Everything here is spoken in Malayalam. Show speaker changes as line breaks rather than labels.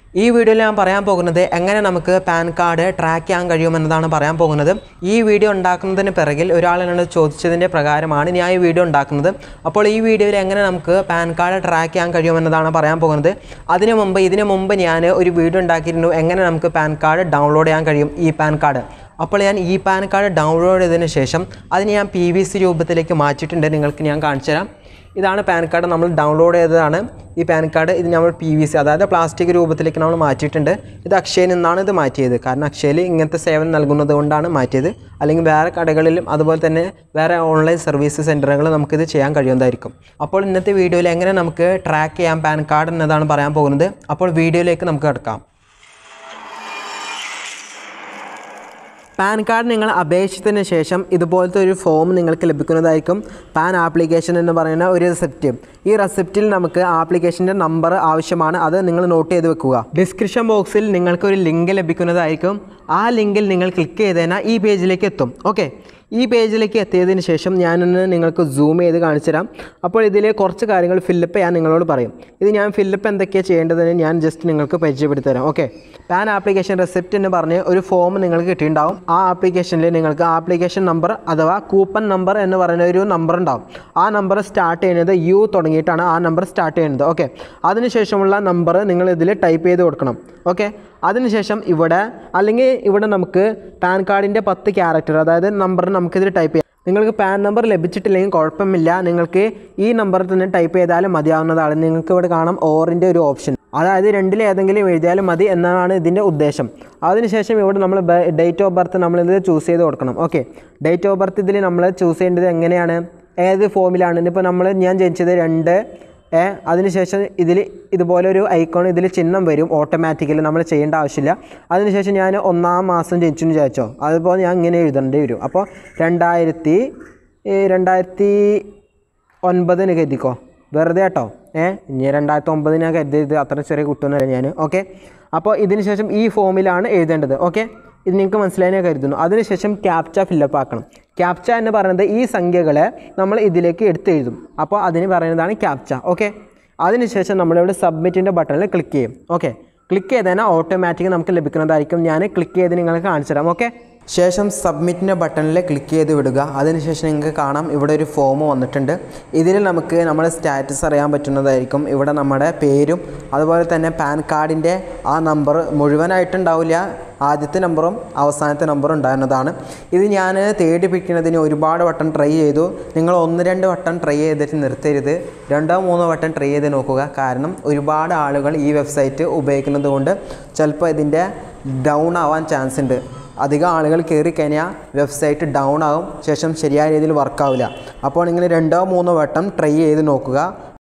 ഈ വീഡിയോയിൽ ഞാൻ പറയാൻ പോകുന്നത് എങ്ങനെ നമുക്ക് പാൻ കാർഡ് ട്രാക്ക് ചെയ്യാൻ കഴിയുമെന്നതാണ് പറയാൻ പോകുന്നത് ഈ വീഡിയോ ഉണ്ടാക്കുന്നതിന് പിറകിൽ ഒരാൾ എന്നോട് ചോദിച്ചതിൻ്റെ പ്രകാരമാണ് ഞാൻ ഈ വീഡിയോ ഉണ്ടാക്കുന്നത് അപ്പോൾ ഈ വീഡിയോയിൽ എങ്ങനെ നമുക്ക് പാൻ കാർഡ് ട്രാക്ക് ചെയ്യാൻ കഴിയുമെന്നതാണ് പറയാൻ പോകുന്നത് അതിനു മുമ്പ് ഇതിനു മുമ്പ് ഞാൻ ഒരു വീഡിയോ ഉണ്ടാക്കിയിരുന്നു എങ്ങനെ നമുക്ക് പാൻ കാർഡ് ഡൗൺലോഡ് ചെയ്യാൻ കഴിയും ഈ പാൻ കാർഡ് അപ്പോൾ ഞാൻ ഈ പാൻ കാർഡ് ഡൗൺലോഡ് ചെയ്തതിന് ശേഷം അതിന് ഞാൻ പി വി സി രൂപത്തിലേക്ക് മാറ്റിയിട്ടുണ്ട് നിങ്ങൾക്ക് ഞാൻ കാണിച്ചു തരാം ഇതാണ് പാൻ കാർഡ് നമ്മൾ ഡൗൺലോഡ് ചെയ്തതാണ് ഈ പാൻ കാർഡ് ഇത് നമ്മൾ പി വി സി അതായത് പ്ലാസ്റ്റിക് രൂപത്തിലേക്ക് നമ്മൾ മാറ്റിയിട്ടുണ്ട് ഇത് അക്ഷയയിൽ നിന്നാണ് ഇത് മാറ്റിയത് കാരണം അക്ഷയയിൽ ഇങ്ങനത്തെ സേവനം നൽകുന്നത് കൊണ്ടാണ് മാറ്റിയത് അല്ലെങ്കിൽ വേറെ കടകളിലും അതുപോലെ തന്നെ വേറെ ഓൺലൈൻ സർവീസ് സെൻറ്ററുകൾ നമുക്കിത് ചെയ്യാൻ കഴിയുന്നതായിരിക്കും അപ്പോൾ ഇന്നത്തെ വീഡിയോയിൽ എങ്ങനെ നമുക്ക് ട്രാക്ക് ചെയ്യാം പാൻ കാർഡ് എന്നതാണ് പറയാൻ പോകുന്നത് അപ്പോൾ വീഡിയോയിലേക്ക് നമുക്ക് കിടക്കാം പാൻ കാർഡ് നിങ്ങൾ അപേക്ഷിച്ചതിന് ശേഷം ഇതുപോലത്തെ ഒരു ഫോം നിങ്ങൾക്ക് ലഭിക്കുന്നതായിരിക്കും പാൻ ആപ്ലിക്കേഷൻ എന്ന് പറയുന്ന ഒരു റെസിപ്റ്റ് ഈ റെസിപ്റ്റിൽ നമുക്ക് ആപ്ലിക്കേഷൻ്റെ നമ്പർ ആവശ്യമാണ് അത് നിങ്ങൾ നോട്ട് ചെയ്ത് വെക്കുക ഡിസ്ക്രിപ്ഷൻ ബോക്സിൽ നിങ്ങൾക്ക് ഒരു ലിങ്ക് ലഭിക്കുന്നതായിരിക്കും ആ ലിങ്കിൽ നിങ്ങൾ ക്ലിക്ക് ചെയ്ത് കഴിഞ്ഞാൽ ഈ പേജിലേക്ക് എത്തും ഓക്കെ ഈ പേജിലേക്ക് എത്തിയതിന് ശേഷം ഞാനൊന്ന് നിങ്ങൾക്ക് സൂം ചെയ്ത് കാണിച്ചു തരാം അപ്പോൾ ഇതിൽ കുറച്ച് കാര്യങ്ങൾ ഫില്ലപ്പ് ചെയ്യാൻ നിങ്ങളോട് പറയും ഇത് ഞാൻ ഫില്ലപ്പ് എന്തൊക്കെയാണ് ചെയ്യേണ്ടതെന്ന് ഞാൻ ജസ്റ്റ് നിങ്ങൾക്ക് പരിചയപ്പെടുത്തി തരാം ഓക്കെ പാൻ ആപ്ലിക്കേഷൻ റെസിപ്റ്റ് എന്ന് പറഞ്ഞ് ഒരു ഫോം നിങ്ങൾക്ക് കിട്ടിയിട്ടുണ്ടാവും ആ ആപ്ലിക്കേഷനിൽ നിങ്ങൾക്ക് ആപ്ലിക്കേഷൻ നമ്പർ അഥവാ കൂപ്പൺ നമ്പർ എന്ന് പറയുന്ന ഒരു നമ്പർ ഉണ്ടാവും ആ നമ്പർ സ്റ്റാർട്ട് ചെയ്യുന്നത് യു തുടങ്ങിയിട്ടാണ് ആ നമ്പർ സ്റ്റാർട്ട് ചെയ്യുന്നത് ഓക്കെ അതിനുശേഷമുള്ള നമ്പർ നിങ്ങൾ ഇതിൽ ടൈപ്പ് ചെയ്ത് കൊടുക്കണം ഓക്കെ അതിനുശേഷം ഇവിടെ അല്ലെങ്കിൽ ഇവിടെ നമുക്ക് പാൻ കാർഡിൻ്റെ പത്ത് ക്യാരക്ടർ അതായത് നമ്പർ നമുക്കിതിൽ ടൈപ്പ് ചെയ്യാം നിങ്ങൾക്ക് പാൻ നമ്പർ ലഭിച്ചിട്ടില്ലെങ്കിൽ കുഴപ്പമില്ല നിങ്ങൾക്ക് ഈ നമ്പർ തന്നെ ടൈപ്പ് ചെയ്താലും മതിയാവുന്നതാണ് നിങ്ങൾക്ക് ഇവിടെ കാണാം ഓറിൻ്റെ ഒരു ഓപ്ഷൻ അതായത് രണ്ടിൽ ഏതെങ്കിലും എഴുതിയാലും മതി എന്നാണ് ഇതിൻ്റെ ഉദ്ദേശം അതിനുശേഷം ഇവിടെ നമ്മൾ ഡേറ്റ് ഓഫ് ബർത്ത് നമ്മളിത് ചൂസ് ചെയ്ത് കൊടുക്കണം ഓക്കെ ഡേറ്റ് ഓഫ് ബർത്ത് ഇതിൽ നമ്മൾ ചൂസ് ചെയ്യേണ്ടത് എങ്ങനെയാണ് ഏത് ഫോമിലാണ് ഇപ്പോൾ നമ്മൾ ഞാൻ ജനിച്ചത് രണ്ട് ഏ അതിനുശേഷം ഇതിൽ ഇതുപോലെ ഒരു ഐക്കോൺ ഇതിൽ ചിഹ്നം വരും ഓട്ടോമാറ്റിക്കലി നമ്മൾ ചെയ്യേണ്ട ആവശ്യമില്ല അതിനുശേഷം ഞാൻ ഒന്നാം മാസം ജനിച്ചു എന്ന് വിചാരിച്ചോ അതുപോലെ ഞാൻ ഇങ്ങനെ എഴുതേണ്ടി വരും അപ്പോൾ രണ്ടായിരത്തി ഈ രണ്ടായിരത്തി ഒൻപതിന് കരുതിക്കോ വെറുതെ കേട്ടോ ഏ ഇനി രണ്ടായിരത്തി ഒമ്പതിന് ഞാൻ കരുതിയത് അത്ര ചെറിയ കുട്ടിയൊന്നുമല്ല ഞാൻ ഓക്കെ അപ്പോൾ ഇതിന് ശേഷം ഈ ഫോമിലാണ് എഴുതേണ്ടത് ഓക്കെ ഇത് നിങ്ങൾക്ക് മനസ്സിലായതിനെ കരുതുന്നു അതിനുശേഷം ക്യാപ്ച ഫില്ലപ്പ് ആക്കണം ക്യാപ്ച എന്ന് പറയുന്നത് ഈ സംഖ്യകളെ നമ്മൾ ഇതിലേക്ക് എടുത്തെഴുതും അപ്പോൾ അതിന് പറയുന്നതാണ് ക്യാപ്ച ഓക്കെ അതിനുശേഷം നമ്മളിവിടെ സബ്മിറ്റിൻ്റെ ബട്ടണിൽ ക്ലിക്ക് ചെയ്യും ഓക്കെ ക്ലിക്ക് ചെയ്തതിനാൽ ഓട്ടോമാറ്റിക് നമുക്ക് ലഭിക്കുന്നതായിരിക്കും ഞാൻ ക്ലിക്ക് ചെയ്ത് നിങ്ങൾക്ക് കാണിച്ചു തരാം ഓക്കെ ശേഷം സബ്മിറ്റിൻ്റെ ബട്ടണിൽ ക്ലിക്ക് ചെയ്ത് വിടുക അതിനുശേഷം നിങ്ങൾക്ക് കാണാം ഇവിടെ ഒരു ഫോം വന്നിട്ടുണ്ട് ഇതിൽ നമുക്ക് നമ്മുടെ സ്റ്റാറ്റസ് അറിയാൻ പറ്റുന്നതായിരിക്കും ഇവിടെ നമ്മുടെ പേരും അതുപോലെ തന്നെ പാൻ കാർഡിൻ്റെ ആ നമ്പർ മുഴുവനായിട്ടുണ്ടാവില്ല ആദ്യത്തെ നമ്പറും അവസാനത്തെ നമ്പറും ഉണ്ടാകുന്നതാണ് ഇത് ഞാൻ തേടി പിടിക്കുന്നതിന് ഒരുപാട് വട്ടം ട്രൈ ചെയ്തു നിങ്ങൾ ഒന്ന് രണ്ട് വട്ടം ട്രൈ ചെയ്തിട്ട് നിർത്തരുത് രണ്ടോ മൂന്നോ വട്ടം ട്രൈ ചെയ്ത് നോക്കുക കാരണം ഒരുപാട് ആളുകൾ ഈ വെബ്സൈറ്റ് ഉപയോഗിക്കുന്നത് കൊണ്ട് ചിലപ്പോൾ ഇതിൻ്റെ ഡൗൺ ആവാൻ ചാൻസ് ഉണ്ട് അധികം ആളുകൾ കയറി കഴിഞ്ഞാൽ വെബ്സൈറ്റ് ഡൗൺ ആവും ശേഷം ശരിയായ രീതിയിൽ വർക്കാവില്ല അപ്പോൾ നിങ്ങൾ രണ്ടോ മൂന്നോ വട്ടം ട്രൈ ചെയ്ത് നോക്കുക